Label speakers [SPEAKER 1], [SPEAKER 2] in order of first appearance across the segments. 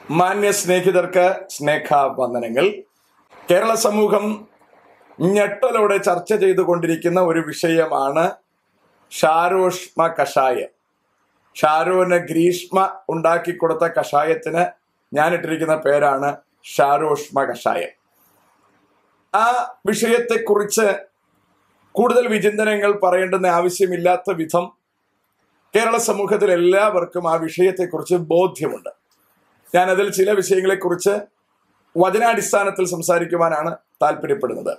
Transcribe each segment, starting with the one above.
[SPEAKER 1] മാന്യ സ്നേഹിതർക്ക് സ്നേഹവന്ദനങ്ങൾ കേരള സമൂഹം ഞെട്ടലോടെ ചർച്ച ചെയ്തുകൊണ്ടിരിക്കുന്ന ഒരു വിഷയമാണ് ഷാരോഷ്മ കഷായം ഷാരോന് ഗ്രീഷ്മ ഉണ്ടാക്കി കൊടുത്ത കഷായത്തിന് ഞാൻ ഇട്ടിരിക്കുന്ന പേരാണ് ഷാരോഷ്മ കഷായം ആ വിഷയത്തെക്കുറിച്ച് കൂടുതൽ വിചിന്തനങ്ങൾ പറയേണ്ടുന്ന ആവശ്യമില്ലാത്ത വിധം കേരള സമൂഹത്തിൽ എല്ലാവർക്കും ആ വിഷയത്തെക്കുറിച്ച് ബോധ്യമുണ്ട് ഞാൻ അതിൽ ചില വിഷയങ്ങളെക്കുറിച്ച് വചനാടിസ്ഥാനത്തിൽ സംസാരിക്കുവാനാണ് താല്പര്യപ്പെടുന്നത്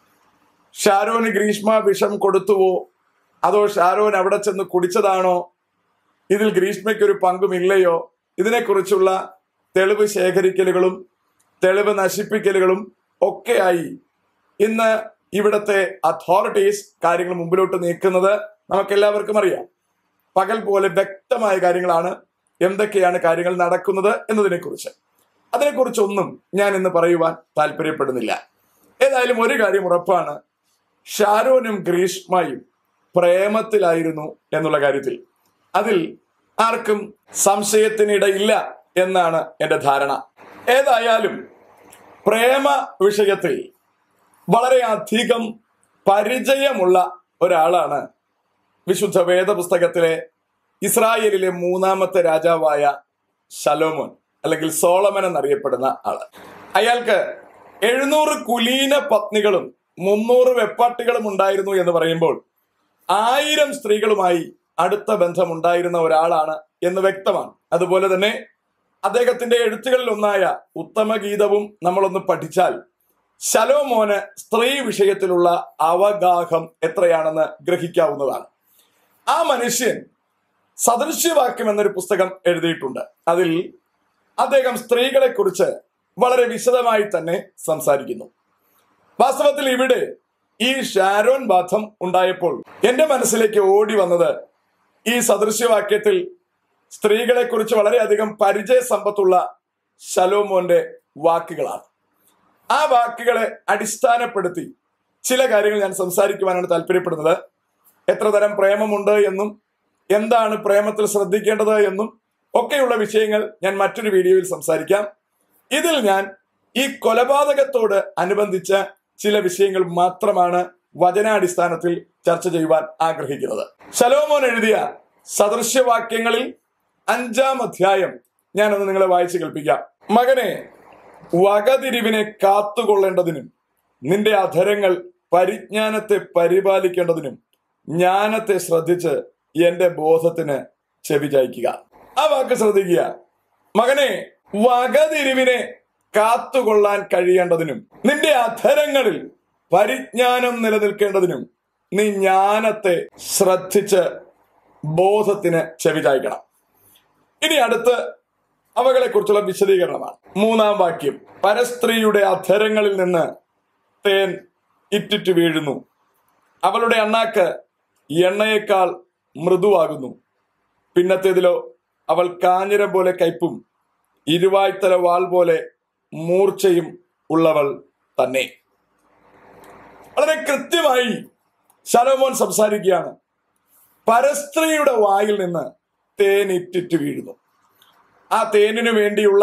[SPEAKER 1] ഷാരോന് ഗ്രീഷ്മ വിഷം കൊടുത്തുവോ അതോ ഷാരോൻ അവിടെ ചെന്ന് കുടിച്ചതാണോ ഇതിൽ ഗ്രീഷ്മയ്ക്ക് ഒരു പങ്കുമില്ലയോ ഇതിനെക്കുറിച്ചുള്ള തെളിവ് ശേഖരിക്കലുകളും തെളിവ് നശിപ്പിക്കലുകളും ഒക്കെയായി ഇന്ന് ഇവിടുത്തെ അതോറിറ്റീസ് കാര്യങ്ങൾ മുമ്പിലോട്ട് നീക്കുന്നത് നമുക്കെല്ലാവർക്കും അറിയാം പകൽ പോലെ വ്യക്തമായ കാര്യങ്ങളാണ് എന്തൊക്കെയാണ് കാര്യങ്ങൾ നടക്കുന്നത് എന്നതിനെക്കുറിച്ച് അതിനെക്കുറിച്ചൊന്നും ഞാൻ ഇന്ന് പറയുവാൻ താല്പര്യപ്പെടുന്നില്ല ഏതായാലും ഒരു കാര്യം ഉറപ്പാണ് ഷാരോനും ഗ്രീഷ്മയും പ്രേമത്തിലായിരുന്നു എന്നുള്ള കാര്യത്തിൽ അതിൽ ആർക്കും സംശയത്തിനിടയില്ല എന്നാണ് എന്റെ ധാരണ ഏതായാലും പ്രേമ വിഷയത്തിൽ വളരെയധികം പരിചയമുള്ള ഒരാളാണ് വിശുദ്ധ വേദപുസ്തകത്തിലെ ഇസ്രായേലിലെ മൂന്നാമത്തെ രാജാവായ ശലോമോൻ അല്ലെങ്കിൽ സോളമൻ എന്നറിയപ്പെടുന്ന ആള് അയാൾക്ക് എഴുന്നൂറ് കുലീന പത്നികളും മുന്നൂറ് വെപ്പാട്ടികളും ഉണ്ടായിരുന്നു എന്ന് പറയുമ്പോൾ ആയിരം സ്ത്രീകളുമായി അടുത്ത ബന്ധമുണ്ടായിരുന്ന ഒരാളാണ് എന്ന് വ്യക്തമാണ് അതുപോലെ തന്നെ അദ്ദേഹത്തിന്റെ എഴുത്തുകളിൽ ഒന്നായ ഉത്തമഗീതവും നമ്മളൊന്ന് പഠിച്ചാൽ ശലോമോന് സ്ത്രീ വിഷയത്തിലുള്ള അവഗാഹം എത്രയാണെന്ന് ഗ്രഹിക്കാവുന്നതാണ് ആ മനുഷ്യൻ സദൃശ്യവാക്യം എന്നൊരു പുസ്തകം എഴുതിയിട്ടുണ്ട് അതിൽ അദ്ദേഹം സ്ത്രീകളെ കുറിച്ച് വളരെ വിശദമായി തന്നെ സംസാരിക്കുന്നു വാസ്തവത്തിൽ ഇവിടെ ഈ ഷാരോൻ ബാധം ഉണ്ടായപ്പോൾ എന്റെ മനസ്സിലേക്ക് ഓടി വന്നത് ഈ സദൃശ്യവാക്യത്തിൽ സ്ത്രീകളെ കുറിച്ച് വളരെയധികം പരിചയ സമ്പത്തുള്ള ശലോമോന്റെ വാക്കുകളാണ് ആ വാക്കുകളെ അടിസ്ഥാനപ്പെടുത്തി ചില കാര്യങ്ങൾ ഞാൻ സംസാരിക്കുവാനാണ് താല്പര്യപ്പെടുന്നത് എത്ര തരം പ്രേമമുണ്ട് എന്നും എന്താണ് പ്രേമത്തിൽ ശ്രദ്ധിക്കേണ്ടത് എന്നും ഒക്കെയുള്ള വിഷയങ്ങൾ ഞാൻ മറ്റൊരു വീഡിയോയിൽ സംസാരിക്കാം ഇതിൽ ഞാൻ ഈ കൊലപാതകത്തോട് അനുബന്ധിച്ച ചില വിഷയങ്ങൾ മാത്രമാണ് വചനാടിസ്ഥാനത്തിൽ ചർച്ച ചെയ്യുവാൻ ആഗ്രഹിക്കുന്നത് ശലോമോൻ എഴുതിയ സദൃശ്യവാക്യങ്ങളിൽ അഞ്ചാം അധ്യായം ഞാനൊന്ന് നിങ്ങളെ വായിച്ചു കേൾപ്പിക്കാം മകനെ വകതിരിവിനെ കാത്തുകൊള്ളേണ്ടതിനും നിന്റെ അധരങ്ങൾ പരിജ്ഞാനത്തെ പരിപാലിക്കേണ്ടതിനും ജ്ഞാനത്തെ ശ്രദ്ധിച്ച് എന്റെ ബോധത്തിന് ചെവി ചായ്ക്കുക ആ വാക്ക് ശ്രദ്ധിക്കുക മകനെ വകതിരിവിനെ കാത്തുകൊള്ളാൻ കഴിയേണ്ടതിനും നിന്റെ അധരങ്ങളിൽ പരിജ്ഞാനം നിലനിൽക്കേണ്ടതിനും നീ ജ്ഞാനത്തെ ശ്രദ്ധിച്ച് ബോധത്തിന് ചെവി ചായ്ക്കണം ഇനി അടുത്ത് അവകളെ കുറിച്ചുള്ള വിശദീകരണമാണ് മൂന്നാം വാക്യം പരസ്ത്രീയുടെ അധരങ്ങളിൽ നിന്ന് തേൻ ഇറ്റിറ്റ് വീഴുന്നു അവളുടെ അണ്ണാക്ക് എണ്ണയേക്കാൾ മൃദുവാകുന്നു പിന്നത്തേതിലോ അവൾ കാഞ്ഞിരം പോലെ കയ്പും ഇരുവായ്ത്തല വാൾ പോലെ മൂർച്ചയും ഉള്ളവൾ തന്നെ വളരെ കൃത്യമായി ശലോമോൻ സംസാരിക്കുകയാണ് പരസ്ത്രീയുടെ വായിൽ നിന്ന് തേൻ ഇറ്റിറ്റ് വീഴുന്നു ആ തേനിനു വേണ്ടിയുള്ള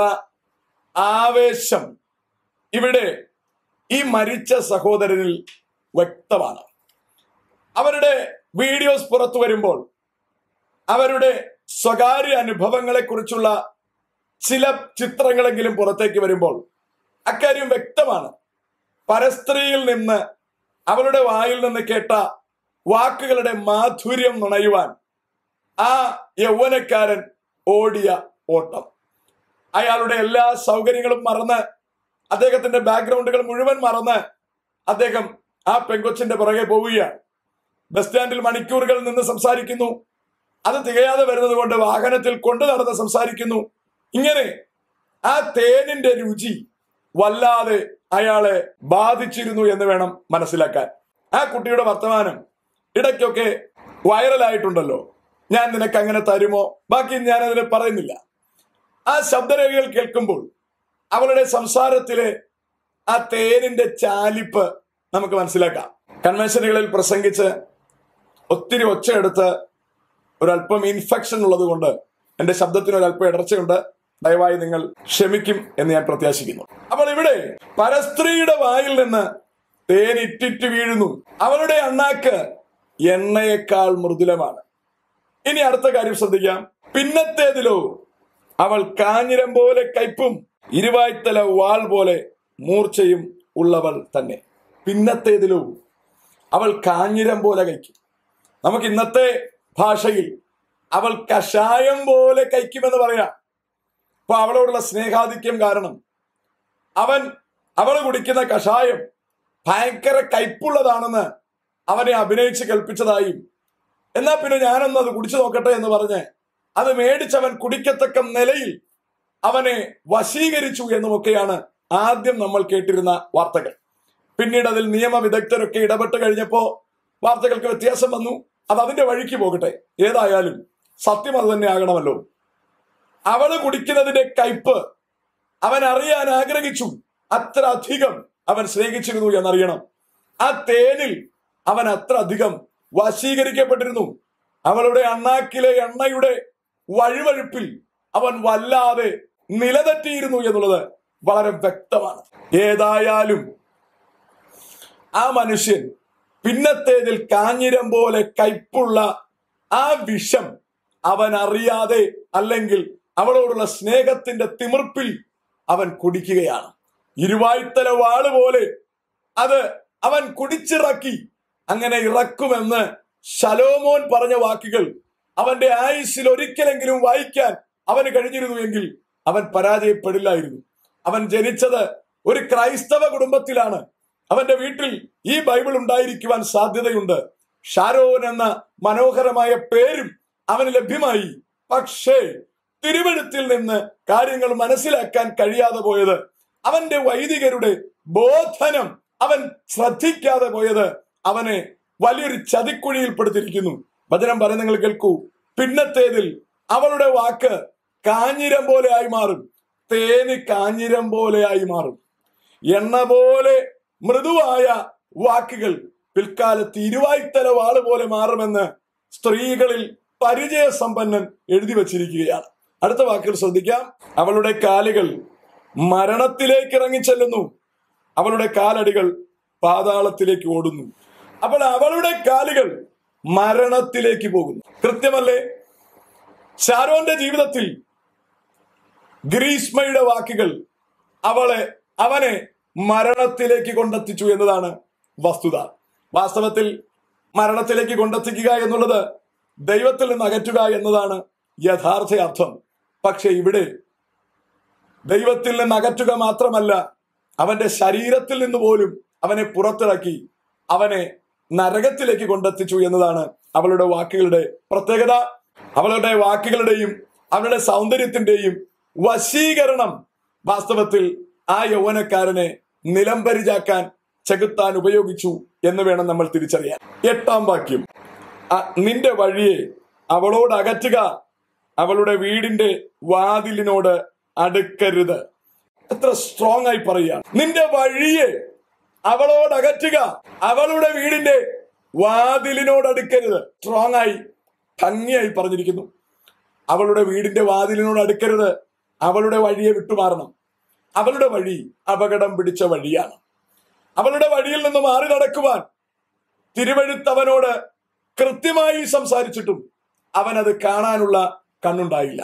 [SPEAKER 1] ആവേശം ഇവിടെ ഈ മരിച്ച സഹോദരനിൽ വ്യക്തമാണ് അവരുടെ വീഡിയോസ് പുറത്തു വരുമ്പോൾ അവരുടെ സ്വകാര്യ അനുഭവങ്ങളെ കുറിച്ചുള്ള ചില ചിത്രങ്ങളെങ്കിലും പുറത്തേക്ക് വരുമ്പോൾ അക്കാര്യം വ്യക്തമാണ് പരസ്ത്രീയിൽ നിന്ന് അവളുടെ വായിൽ നിന്ന് കേട്ട വാക്കുകളുടെ മാധുര്യം നുണയുവാൻ ആ യൗവനക്കാരൻ ഓടിയ ഓട്ടം അയാളുടെ എല്ലാ സൗകര്യങ്ങളും മറന്ന് അദ്ദേഹത്തിന്റെ ബാക്ക്ഗ്രൗണ്ടുകൾ മുഴുവൻ മറന്ന് അദ്ദേഹം ആ പെങ്കൊച്ചിന്റെ പുറകെ പോവുകയാണ് ബസ് സ്റ്റാൻഡിൽ മണിക്കൂറുകൾ നിന്ന് സംസാരിക്കുന്നു അത് തികയാതെ വരുന്നത് കൊണ്ട് വാഹനത്തിൽ കൊണ്ടു നടന്ന് സംസാരിക്കുന്നു ഇങ്ങനെ ആ തേനിന്റെ രുചി വല്ലാതെ അയാളെ ബാധിച്ചിരുന്നു എന്ന് വേണം മനസ്സിലാക്കാൻ ആ കുട്ടിയുടെ വർത്തമാനം ഇടയ്ക്കൊക്കെ വൈറലായിട്ടുണ്ടല്ലോ ഞാൻ നിനക്ക് അങ്ങനെ തരുമോ ബാക്കി ഞാൻ അതിനെ പറയുന്നില്ല ആ ശബ്ദരേഖകൾ കേൾക്കുമ്പോൾ അവളുടെ സംസാരത്തിലെ ആ തേനിന്റെ ചാലിപ്പ് നമുക്ക് മനസ്സിലാക്കാം കൺവെൻഷനുകളിൽ പ്രസംഗിച്ച് ഒത്തിരി ഒച്ചയെടുത്ത് ഒരല്പം ഇൻഫെക്ഷൻ ഉള്ളത് കൊണ്ട് എന്റെ ശബ്ദത്തിന് ഒരല്പം ഇടർച്ചയുണ്ട് ദയവായി നിങ്ങൾ ക്ഷമിക്കും എന്ന് ഞാൻ പ്രത്യാശിക്കുന്നു അപ്പോൾ ഇവിടെ പരസ്ത്രീയുടെ വായിൽ നിന്ന് തേനിറ്റിറ്റ് വീഴുന്നു അവളുടെ അണ്ണാക്ക് എണ്ണയേക്കാൾ മൃദുലമാണ് ഇനി അടുത്ത കാര്യം ശ്രദ്ധിക്കാം പിന്നത്തേതിലോ അവൾ കാഞ്ഞിരം പോലെ കയ്പും ഇരുവായ്ത്തല വാൾ പോലെ മൂർച്ചയും ഉള്ളവൾ തന്നെ പിന്നത്തേതിലോ അവൾ കാഞ്ഞിരം പോലെ കഴിക്കും നമുക്ക് ഇന്നത്തെ ഭാഷയിൽ അവൾ കഷായം പോലെ കഴിക്കുമെന്ന് പറയാം അപ്പൊ അവളോടുള്ള സ്നേഹാധിക്യം കാരണം അവൻ അവൾ കുടിക്കുന്ന കഷായം ഭയങ്കര കയ്പുള്ളതാണെന്ന് അവനെ അഭിനയിച്ച് കൽപ്പിച്ചതായും എന്നാ പിന്നെ ഞാനൊന്ന് അത് കുടിച്ചു നോക്കട്ടെ എന്ന് പറഞ്ഞ് അത് മേടിച്ചവൻ കുടിക്കത്തക്ക നിലയിൽ അവനെ വശീകരിച്ചു എന്നുമൊക്കെയാണ് ആദ്യം നമ്മൾ കേട്ടിരുന്ന വാർത്തകൾ പിന്നീട് അതിൽ നിയമവിദഗ്ധരൊക്കെ ഇടപെട്ട് കഴിഞ്ഞപ്പോ വാർത്തകൾക്ക് വ്യത്യാസം വന്നു അത് അതിന്റെ വഴിക്ക് പോകട്ടെ ഏതായാലും സത്യം അത് തന്നെ ആകണമല്ലോ അവള് കുടിക്കുന്നതിന്റെ കയ്പ് അവൻ അറിയാൻ ആഗ്രഹിച്ചു അത്ര അധികം അവൻ സ്നേഹിച്ചിരുന്നു എന്നറിയണം ആ തേനിൽ അവൻ അത്ര അധികം വശീകരിക്കപ്പെട്ടിരുന്നു അവളുടെ അണ്ണാക്കിലെ എണ്ണയുടെ വഴുവഴുപ്പിൽ അവൻ വല്ലാതെ നിലതെറ്റിയിരുന്നു എന്നുള്ളത് വളരെ വ്യക്തമാണ് ഏതായാലും ആ മനുഷ്യൻ പിന്നത്തേതിൽ കാഞ്ഞിരം പോലെ കയ്പുള്ള ആ വിഷം അവൻ അറിയാതെ അല്ലെങ്കിൽ അവളോടുള്ള സ്നേഹത്തിന്റെ തിമിർപ്പിൽ അവൻ കുടിക്കുകയാണ് ഇരുവായ്ത്തല വാള് പോലെ അത് അവൻ കുടിച്ചിറക്കി അങ്ങനെ ഇറക്കുമെന്ന് ശലോമോൻ പറഞ്ഞ വാക്കുകൾ അവന്റെ ആയുസ്സിൽ ഒരിക്കലെങ്കിലും വായിക്കാൻ അവന് കഴിഞ്ഞിരുന്നു എങ്കിൽ അവൻ പരാജയപ്പെടില്ലായിരുന്നു അവൻ ജനിച്ചത് ഒരു ക്രൈസ്തവ കുടുംബത്തിലാണ് അവന്റെ വീട്ടിൽ ഈ ബൈബിൾ ഉണ്ടായിരിക്കുവാൻ സാധ്യതയുണ്ട് ഷാരോൻ എന്ന മനോഹരമായ പേരും അവന് ലഭ്യമായി പക്ഷേ തിരുവഴുത്തിൽ നിന്ന് കാര്യങ്ങൾ മനസ്സിലാക്കാൻ കഴിയാതെ പോയത് അവന്റെ വൈദികരുടെ ബോധനം അവൻ ശ്രദ്ധിക്കാതെ പോയത് അവനെ വലിയൊരു ചതിക്കുഴിയിൽപ്പെടുത്തിയിരിക്കുന്നു വചനം പറഞ്ഞ് നിങ്ങൾ കേൾക്കൂ പിന്നത്തേതിൽ അവളുടെ വാക്ക് കാഞ്ഞിരം പോലെ ആയി മാറും തേന് കാഞ്ഞിരം പോലെ ആയി മാറും എണ്ണ പോലെ മൃദുവായ വാക്കുകൾ പിൽക്കാലത്ത് ഇരുവായ്ത്തല വാള് പോലെ മാറുമെന്ന് സ്ത്രീകളിൽ പരിചയസമ്പന്നൻ എഴുതി വച്ചിരിക്കുകയാണ് അടുത്ത വാക്കുകൾ ശ്രദ്ധിക്കാം അവളുടെ കാലുകൾ മരണത്തിലേക്ക് ഇറങ്ങിച്ചെല്ലുന്നു അവളുടെ കാലടികൾ പാതാളത്തിലേക്ക് ഓടുന്നു അപ്പോൾ അവളുടെ കാലുകൾ മരണത്തിലേക്ക് പോകുന്നു കൃത്യമല്ലേ ഷാരോന്റെ ജീവിതത്തിൽ ഗ്രീഷ്മയുടെ വാക്കുകൾ അവളെ അവനെ മരണത്തിലേക്ക് കൊണ്ടെത്തിച്ചു എന്നതാണ് വസ്തുത വാസ്തവത്തിൽ മരണത്തിലേക്ക് കൊണ്ടെത്തിക്കുക എന്നുള്ളത് ദൈവത്തിൽ നിന്ന് അകറ്റുക എന്നതാണ് യഥാർത്ഥ അർത്ഥം പക്ഷെ ഇവിടെ ദൈവത്തിൽ നിന്ന് അകറ്റുക മാത്രമല്ല അവന്റെ ശരീരത്തിൽ നിന്ന് പോലും അവനെ പുറത്തിറക്കി അവനെ നരകത്തിലേക്ക് കൊണ്ടെത്തിച്ചു എന്നതാണ് അവളുടെ വാക്കുകളുടെ പ്രത്യേകത അവളുടെ വാക്കുകളുടെയും അവളുടെ സൗന്ദര്യത്തിന്റെയും വശീകരണം വാസ്തവത്തിൽ ആ യൗവനക്കാരനെ നിലംപരിചാക്കാൻ ചെകുത്താൻ ഉപയോഗിച്ചു എന്ന് വേണം നമ്മൾ തിരിച്ചറിയാൻ എട്ടാം വാക്യം "അ- നിന്റെ വഴിയെ അവളോട് അകറ്റുക അവളുടെ വീടിന്റെ വാതിലിനോട് അടുക്കരുത് എത്ര സ്ട്രോങ് ആയി പറയുക നിന്റെ വഴിയെ അവളോട് അകറ്റുക അവളുടെ വീടിന്റെ വാതിലിനോട് അടുക്കരുത് സ്ട്രോങ് ആയി ഭംഗിയായി പറഞ്ഞിരിക്കുന്നു അവളുടെ വീടിന്റെ വാതിലിനോട് അടുക്കരുത് അവളുടെ വഴിയെ വിട്ടുമാറണം അവളുടെ വഴി അപകടം പിടിച്ച വഴിയാണ് അവളുടെ വഴിയിൽ നിന്ന് മാറി നടക്കുവാൻ തിരുവഴുത്തവനോട് കൃത്യമായി സംസാരിച്ചിട്ടും അവനത് കാണാനുള്ള കണ്ണുണ്ടായില്ല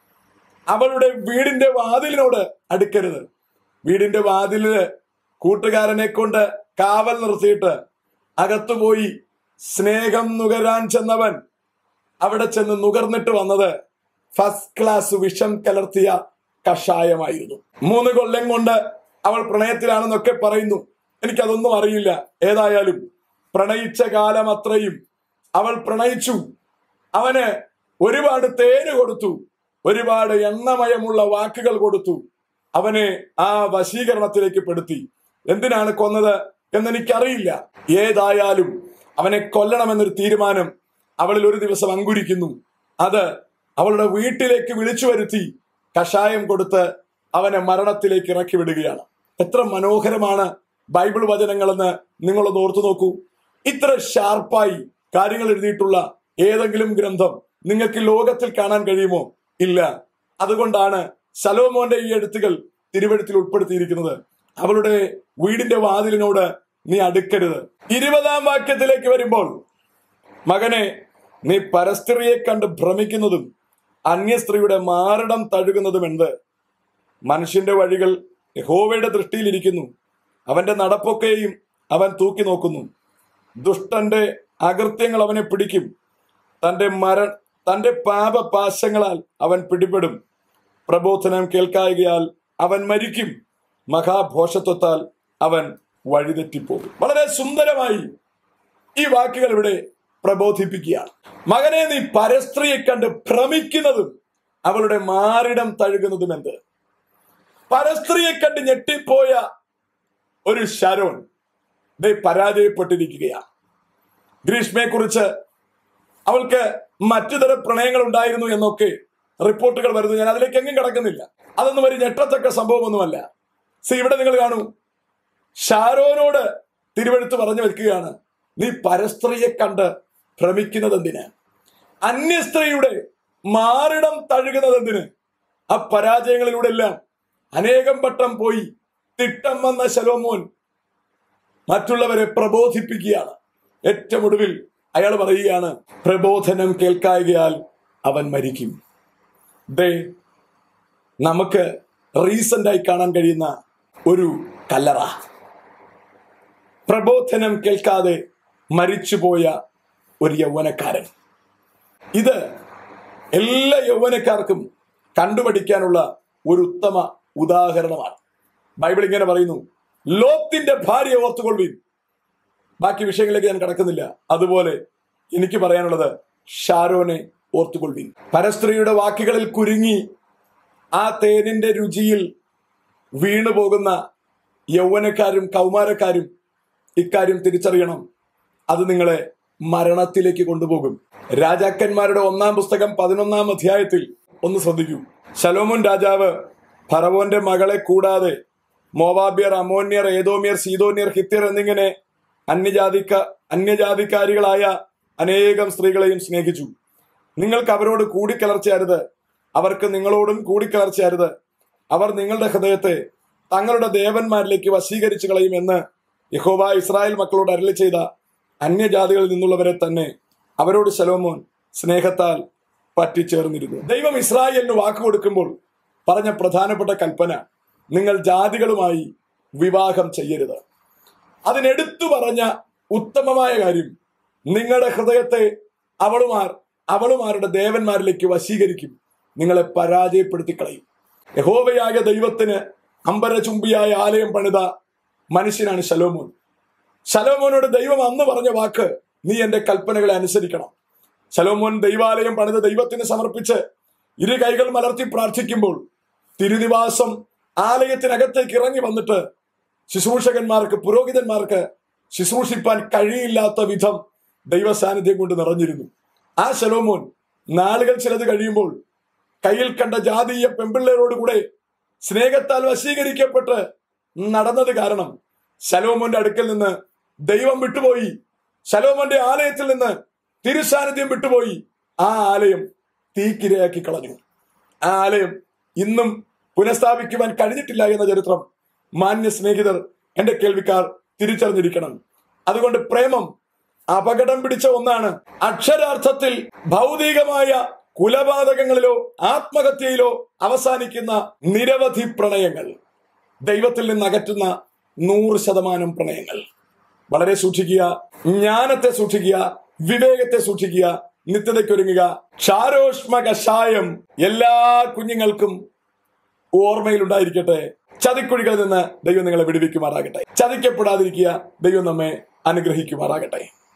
[SPEAKER 1] അവളുടെ വീടിന്റെ വാതിലിനോട് അടുക്കരുത് വീടിന്റെ വാതിലില് കൂട്ടുകാരനെ കൊണ്ട് കാവൽ നിർത്തിയിട്ട് അകത്തുപോയി സ്നേഹം നുകരാൻ ചെന്നവൻ അവിടെ ചെന്ന് നുകർന്നിട്ട് വന്നത് ഫസ്റ്റ് ക്ലാസ് വിഷം കലർത്തിയ കഷായമായിരുന്നു മൂന്ന് കൊല്ലം കൊണ്ട് അവൾ പ്രണയത്തിലാണെന്നൊക്കെ പറയുന്നു എനിക്കതൊന്നും അറിയില്ല ഏതായാലും പ്രണയിച്ച കാലം അത്രയും അവൾ പ്രണയിച്ചു അവന് ഒരുപാട് തേന് കൊടുത്തു ഒരുപാട് എണ്ണമയമുള്ള വാക്കുകൾ കൊടുത്തു അവനെ ആ വശീകരണത്തിലേക്ക് പെടുത്തി എന്തിനാണ് കൊന്നത് എന്നെനിക്കറിയില്ല ഏതായാലും അവനെ കൊല്ലണമെന്നൊരു തീരുമാനം അവളിൽ ഒരു ദിവസം അങ്കുരിക്കുന്നു അത് അവളുടെ വീട്ടിലേക്ക് വിളിച്ചു വരുത്തി കഷായം കൊടുത്ത് അവനെ മരണത്തിലേക്ക് ഇറക്കി വിടുകയാണ് എത്ര മനോഹരമാണ് ബൈബിൾ വചനങ്ങളെന്ന് നിങ്ങളൊന്ന് ഓർത്തു നോക്കൂ ഇത്ര ഷാർപ്പായി കാര്യങ്ങൾ എഴുതിയിട്ടുള്ള ഏതെങ്കിലും ഗ്രന്ഥം നിങ്ങൾക്ക് ലോകത്തിൽ കാണാൻ കഴിയുമോ ഇല്ല അതുകൊണ്ടാണ് ശലോമോന്റെ ഈ എഴുത്തുകൾ തിരുവഴുത്തിൽ ഉൾപ്പെടുത്തിയിരിക്കുന്നത് അവളുടെ വീടിന്റെ വാതിലിനോട് നീ അടുക്കരുത് ഇരുപതാം വാക്യത്തിലേക്ക് വരുമ്പോൾ മകനെ നീ പരസ്ത്രീയെ കണ്ട് ഭ്രമിക്കുന്നതും അന്യസ്ത്രീയുടെ മാരടം തഴുകുന്നതും എന്ത് മനുഷ്യന്റെ വഴികൾ യഹോവയുടെ ദൃഷ്ടിയിലിരിക്കുന്നു അവന്റെ നടപ്പൊക്കെയും അവൻ തൂക്കി നോക്കുന്നു ദുഷ്ടന്റെ അകൃത്യങ്ങൾ അവനെ പിടിക്കും തന്റെ മര തന്റെ പാപപാശങ്ങളാൽ അവൻ പിടിപെടും പ്രബോധനം കേൾക്കായകയാൽ അവൻ മരിക്കും മഹാഭോഷത്വത്താൽ അവൻ വഴിതെറ്റിപ്പോകും വളരെ സുന്ദരമായി ഈ വാക്കുകൾ ഇവിടെ പ്രബോധിപ്പിക്കുകയാണ് മകനെ നീ പരസ്ത്രീയെ കണ്ട് ഭ്രമിക്കുന്നതും അവളുടെ മാറിടം തഴുകുന്നതും എന്ത് പരസ്ത്രീയെ കണ്ട് ഞെട്ടിപ്പോയ ഒരു ശരോൺ ദേ പരാജയപ്പെട്ടിരിക്കുകയാണ് ഗ്രീഷ്മയെ കുറിച്ച് അവൾക്ക് മറ്റു തരം പ്രണയങ്ങൾ ഉണ്ടായിരുന്നു എന്നൊക്കെ റിപ്പോർട്ടുകൾ വരുന്നു ഞാൻ അതിലേക്ക് എങ്ങും കിടക്കുന്നില്ല അതൊന്നും ഒരു ഞെട്ടത്തക്ക സംഭവമൊന്നുമല്ല സി ഇവിടെ നിങ്ങൾ കാണൂ ഷാരോനോട് തിരുവഴുത്ത് പറഞ്ഞു വെക്കുകയാണ് നീ പരസ്ത്രീയെ കണ്ട് ഭ്രമിക്കുന്നത് എന്തിന് അന്യസ്ത്രീയുടെ മാറിടം തഴുകുന്നത് എന്തിന് ആ പരാജയങ്ങളിലൂടെ എല്ലാം അനേകം വട്ടം പോയി തിട്ടം വന്ന ശലോമോൻ മറ്റുള്ളവരെ പ്രബോധിപ്പിക്കുകയാണ് ഏറ്റവും ഒടുവിൽ അയാൾ പറയുകയാണ് പ്രബോധനം കേൾക്കായകയാൽ അവൻ മരിക്കും ദേ നമുക്ക് റീസെന്റ് ആയി കാണാൻ കഴിയുന്ന ഒരു കല്ലറ പ്രബോധനം കേൾക്കാതെ മരിച്ചുപോയ ഒരു യൗവനക്കാരൻ ഇത് എല്ലാ യൗവനക്കാർക്കും കണ്ടുപഠിക്കാനുള്ള ഒരു ഉത്തമ ഉദാഹരണമാണ് ബൈബിൾ ഇങ്ങനെ പറയുന്നു ലോത്തിന്റെ ഭാര്യ ഓർത്തുകൊള്ളുവിൻ ബാക്കി വിഷയങ്ങളിലേക്ക് ഞാൻ കടക്കുന്നില്ല അതുപോലെ എനിക്ക് പറയാനുള്ളത് ഷാരോനെ ഓർത്തുകൊള്ളുവിൻ പരസ്ത്രീയുടെ വാക്കുകളിൽ കുരുങ്ങി ആ തേനിന്റെ രുചിയിൽ വീണു പോകുന്ന യൗവനക്കാരും കൗമാരക്കാരും ഇക്കാര്യം തിരിച്ചറിയണം അത് നിങ്ങളെ മരണത്തിലേക്ക് കൊണ്ടുപോകും രാജാക്കന്മാരുടെ ഒന്നാം പുസ്തകം പതിനൊന്നാം അധ്യായത്തിൽ ഒന്ന് ശ്രദ്ധിക്കൂ ശലോമോൻ രാജാവ് ഫറവോന്റെ മകളെ കൂടാതെ മോവാബിയർ അമോന്യർ ഏതോമിയർ സീതോന്യർ ഹിത്യർ എന്നിങ്ങനെ അന്യജാതിക്ക അന്യജാതിക്കാരികളായ അനേകം സ്ത്രീകളെയും സ്നേഹിച്ചു നിങ്ങൾക്ക് അവരോട് കൂടിക്കലർച്ചയരുത് അവർക്ക് നിങ്ങളോടും കൂടിക്കലർച്ചയരുത് അവർ നിങ്ങളുടെ ഹൃദയത്തെ തങ്ങളുടെ ദേവന്മാരിലേക്ക് വശീകരിച്ചു കളയുമെന്ന് യഹോവ ഇസ്രായേൽ മക്കളോട് അരളി ചെയ്ത അന്യജാതികളിൽ നിന്നുള്ളവരെ തന്നെ അവരോട് ശലോമോൻ സ്നേഹത്താൽ പറ്റിച്ചേർന്നിരുന്നു ദൈവം ഇസ്രായേലിന് വാക്ക് കൊടുക്കുമ്പോൾ പറഞ്ഞ പ്രധാനപ്പെട്ട കൽപ്പന നിങ്ങൾ ജാതികളുമായി വിവാഹം ചെയ്യരുത് അതിനെടുത്തു പറഞ്ഞ ഉത്തമമായ കാര്യം നിങ്ങളുടെ ഹൃദയത്തെ അവളുമാർ അവളുമാരുടെ ദേവന്മാരിലേക്ക് വശീകരിക്കും നിങ്ങളെ പരാജയപ്പെടുത്തി കളയും യഹോവയായ ദൈവത്തിന് അമ്പരചുംബിയായ ആലയം പണിത മനുഷ്യനാണ് ശലോമോൻ ശലോമോനോട് ദൈവം അന്ന് പറഞ്ഞ വാക്ക് നീ എന്റെ കൽപ്പനകളെ അനുസരിക്കണം ശലോമോൻ ദൈവാലയം പണിത് ദൈവത്തിന് സമർപ്പിച്ച് ഇരു കൈകൾ മലർത്തി പ്രാർത്ഥിക്കുമ്പോൾ തിരുനിവാസം ആലയത്തിനകത്തേക്ക് ഇറങ്ങി വന്നിട്ട് ശുശ്രൂഷകന്മാർക്ക് പുരോഹിതന്മാർക്ക് ശുശ്രൂഷിപ്പാൻ കഴിയില്ലാത്ത വിധം ദൈവ സാന്നിധ്യം കൊണ്ട് നിറഞ്ഞിരുന്നു ആ ശലോമോൻ നാളുകൾ ചിലത് കഴിയുമ്പോൾ കയ്യിൽ കണ്ട ജാതീയ പെമ്പിള്ളേരോടുകൂടെ സ്നേഹത്താൽ വശീകരിക്കപ്പെട്ട് നടന്നത് കാരണം ശലോമോന്റെ അടുക്കൽ നിന്ന് ദൈവം വിട്ടുപോയി ശലോമോന്റെ ആലയത്തിൽ നിന്ന് തിരുസാന്നിധ്യം വിട്ടുപോയി ആ ആലയം തീക്കിരയാക്കി കളഞ്ഞു ആ ആലയം ഇന്നും പുനഃസ്ഥാപിക്കുവാൻ കഴിഞ്ഞിട്ടില്ല എന്ന ചരിത്രം മാന്യ സ്നേഹിതർ എന്റെ കേൾവിക്കാർ തിരിച്ചറിഞ്ഞിരിക്കണം അതുകൊണ്ട് പ്രേമം അപകടം പിടിച്ച ഒന്നാണ് അക്ഷരാർത്ഥത്തിൽ ഭൗതികമായ കുലപാതകങ്ങളിലോ ആത്മഹത്യയിലോ അവസാനിക്കുന്ന നിരവധി പ്രണയങ്ങൾ ദൈവത്തിൽ നിന്ന് അകറ്റുന്ന നൂറ് ശതമാനം പ്രണയങ്ങൾ വളരെ സൂക്ഷിക്കുക ജ്ഞാനത്തെ സൂക്ഷിക്കുക വിവേകത്തെ സൂക്ഷിക്കുക നിത്യതയ്ക്കൊരുങ്ങുക ക്ഷാരോഷ്മ കഷായം എല്ലാ കുഞ്ഞുങ്ങൾക്കും ഓർമ്മയിലുണ്ടായിരിക്കട്ടെ ചതിക്കുഴികളിൽ നിന്ന് ദൈവം നിങ്ങളെ വിടുവിക്കുമാറാകട്ടെ ചതിക്കപ്പെടാതിരിക്കുക ദൈവം നമ്മെ അനുഗ്രഹിക്കുമാറാകട്ടെ